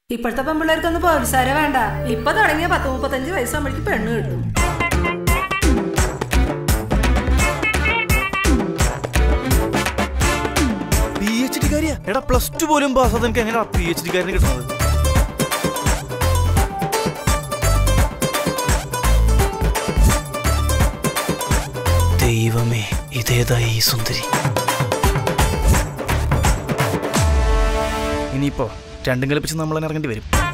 ഇപ്പോഴത്തെ പെൺപിള്ളേർക്കൊന്നും പോലീസുകാരെ വേണ്ട ഇപ്പൊ തുടങ്ങിയ പത്ത് മുപ്പത്തഞ്ച് വയസ്സാകുമ്പോഴേക്ക് പെണ്ണ് കിട്ടും പി എച്ച് ഡിക്കാരിയാ എടാ പ്ലസ് ടു പോലും പാസ്സാതെ എനിക്ക് എങ്ങനെയാ പി എച്ച് ഡിക്കാരനെ കിട്ടുന്നത് ദൈവമേ ഇതേതാ ഈ സുന്ദരി ഇനിയിപ്പോ രണ്ടും കൽപ്പിച്ച് നമ്മൾ തന്നെ ഇറങ്ങേണ്ടി വരും